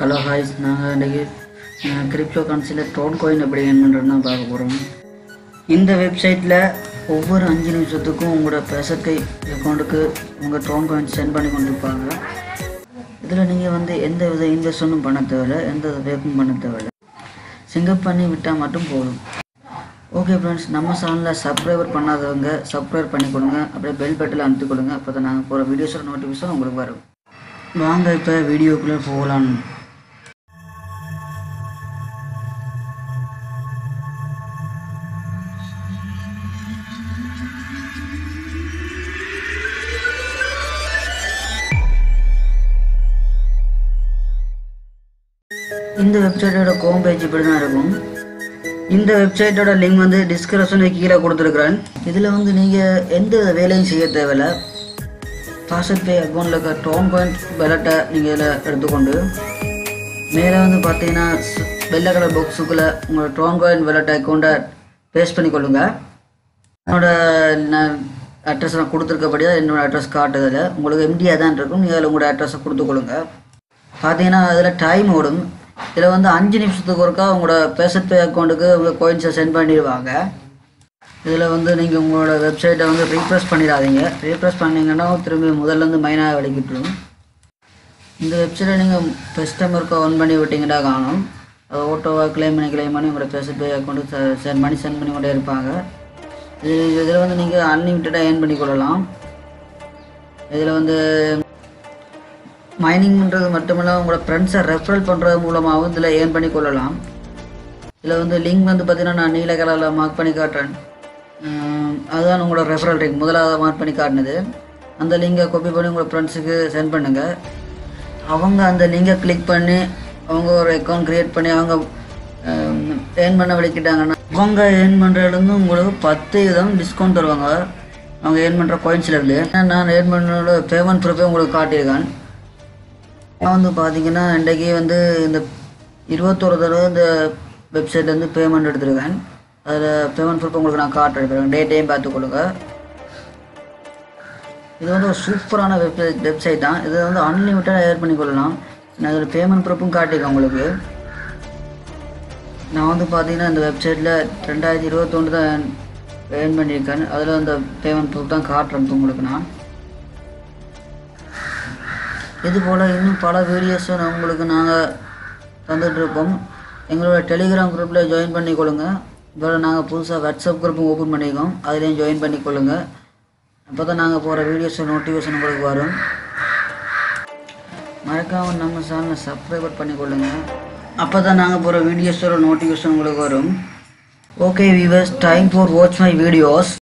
hello ஹாய்ஸ் நாங்கள் இன்றைக்கி crypto கரன்சியில் drone going எப்படி ஏன் பண்ணுறது தான் பார்க்க போகிறோம் இந்த வெப்சைட்டில் ஒவ்வொரு அஞ்சு நிமிஷத்துக்கும் உங்களோட பேசக்கை அக்கௌண்ட்டுக்கு உங்கள் ட்ரோன் கோயின் சென்ட் பண்ணி கொண்டிருப்பாங்க இதில் நீங்கள் வந்து எந்த வித இன்வெஸ்ட்மெண்ட்டும் பண்ண தேவையில்ல எந்த வித வேப்பும் பண்ண தேவையில்ல சிங்கப் பண்ணி விட்டால் மட்டும் போதும் ஓகே ஃப்ரெண்ட்ஸ் நம்ம சேனலில் சப்ஸ்கிரைபர் பண்ணாதவங்க சப்ஸ்கிரைப் பண்ணி கொடுங்க அப்படியே பெல் பட்டில் அனுப்பி கொடுங்க அப்போ தான் நாங்கள் போகிற வீடியோஸோட நோட்டிஃபிகேஷன் உங்களுக்கு வரும் வாங்க இப்போ வீடியோக்குள்ளே போகலாம் இந்த வெப்சைட்டோட ஹோம் பேஜ் இப்படி தான் இருக்கும் இந்த வெப்சைட்டோட லிங்க் வந்து டிஸ்கிரிப்ஷனுக்கு கீழே கொடுத்துருக்குறேன் இதில் வந்து நீங்கள் எந்த வித வேலையும் செய்ய தேவையில்ல பாஸ்வேர்ட் பே அக்கௌண்ட்டில் இருக்க டோன் பாயிண்ட் பெலட்டை நீங்கள் இதில் எடுத்துக்கொண்டு மேலே வந்து பார்த்தீங்கன்னா ஸ்- வெள்ளை கலர் பாக்ஸுக்குள்ளே உங்களோட டோன் காயின் வெலட் அக்கௌண்ட்டை பேஸ்ட் பண்ணி கொள்ளுங்க என்னோட நான் அட்ரஸ் நான் கொடுத்துருக்கபடியாக என்னோட அட்ரஸ் காட்டுதில் உங்களுக்கு எம்டியாக தான் இருக்கும் நீங்கள் அதில் உங்களோட அட்ரஸை கொடுத்துக்கொள்ளுங்க பார்த்தீங்கன்னா அதில் டைம் ஓடும் இதில் வந்து அஞ்சு நிமிஷத்துக்கு ஒருக்கா உங்களோட பேசட் பே அக்கௌண்ட்டுக்கு உங்கள் கோயின்ஸை சென்ட் பண்ணிடுவாங்க இதில் வந்து நீங்கள் உங்களோட வெப்சைட்டை வந்து ரீப்ரெஸ் பண்ணிடாதீங்க ரீப்ரெஸ் பண்ணீங்கன்னா திரும்பி முதல்லேருந்து மைனாக விளக்கிட்டுரும் இந்த வெப்சைட்டை நீங்கள் கஸ்டமருக்கு ஆன் பண்ணி விட்டிங்கன்னா காணும் அது ஓட்டோவாக கிளைம் பண்ணி கிளைம் பண்ணி உங்களோட பேசட் பே அக்கௌண்ட்டுக்கு சென்ட் பண்ணி சென்ட் பண்ணி கொண்டே இருப்பாங்க இது இதில் வந்து நீங்கள் அன்லிமிட்டடாக ஏர்ன் பண்ணி கொள்ளலாம் இதில் வந்து மைனிங் பண்ணுறது மட்டுமில்லாமல் உங்களோட ஃப்ரெண்ட்ஸை ரெஃபரல் பண்ணுறது மூலமாகவும் இதில் ஏர்ன் பண்ணி கொள்ளலாம் இதில் வந்து லிங்க் வந்து பார்த்தீங்கன்னா நான் நீல கலரில் மார்க் பண்ணி காட்டுறேன் உம், அதுதான் உங்களோட ரெஃபரல் லிங்க் முதலாவது மார்க் பண்ணி காட்டினது அந்த லிங்கை காப்பி பண்ணி உங்களோட ஃப்ரெண்ட்ஸுக்கு சென்ட் பண்ணுங்கள் அவங்க அந்த லிங்கை கிளிக் பண்ணி அவங்க ஒரு அக்கௌண்ட் க்ரியேட் பண்ணி அவங்க ஏர்ன் பண்ண விளக்கிட்டாங்கன்னா அவங்க ஏர்ன் பண்ணுறதுலேருந்து உங்களுக்கு பத்து விதம் டிஸ்கவுண்ட் தருவாங்க அவங்க ஏர்ன் பண்ணுற கோயின்ஸ்லேருந்து நான் ஏர்ன் பண்ணோட பேமெண்ட் ப்ரூஃபே உங்களுக்கு காட்டியிருக்கேன் நான் வந்து பார்த்தீங்கன்னா இன்றைக்கி வந்து இந்த இருபத்தொரு தடவை இந்த வெப்சைட்லேருந்து பேமெண்ட் எடுத்திருக்கேன் அதில் பேமெண்ட் ப்ரூஃப் உங்களுக்கு நான் காட்டுறேன் டேட்டையும் பார்த்துக்கொள்ளுங்க இது வந்து ஒரு சூப்பரான வெப்சைட் வெப்சைட் தான் இது வந்து அன்லிமிட்டடாக ஏர் பண்ணி கொள்ளலாம் நான் அதில் பேமெண்ட் ப்ரூஃபும் காட்டியிருக்கேன் உங்களுக்கு நான் வந்து பார்த்தீங்கன்னா இந்த வெப்சைட்டில் ரெண்டாயிரத்தி இருபத்தொன்று தான் ஏர்ன் பண்ணியிருக்கேன் அதில் அந்த பேமெண்ட் ப்ரூஃப் தான் காட்டுறேன் இப்ப உங்களுக்கு நான் இது போல் இன்னும் பல வீடியோஸும் நான் உங்களுக்கு நாங்கள் தந்துட்டுருப்போம் எங்களோட டெலிகிராம் குரூப்பில் ஜாயின் பண்ணிக்கொள்ளுங்க இதோட நாங்கள் புதுசாக வாட்ஸ்அப் குரூப்பும் ஓப்பன் பண்ணியிருக்கோம் அதுலேயும் ஜாயின் பண்ணிக்கொள்ளுங்க அப்போ தான் நாங்கள் போகிற வீடியோஸ் நோட்டிஃபிகேஷன் உங்களுக்கு வரும் மறக்காமல் நம்ம சேனலை சப்ஸ்கிரைபர் பண்ணிக்கொள்ளுங்க அப்போ தான் நாங்கள் போகிற வீடியோஸோட நோட்டிஃபிகேஷன் உங்களுக்கு வரும் okay viewers time for watch my videos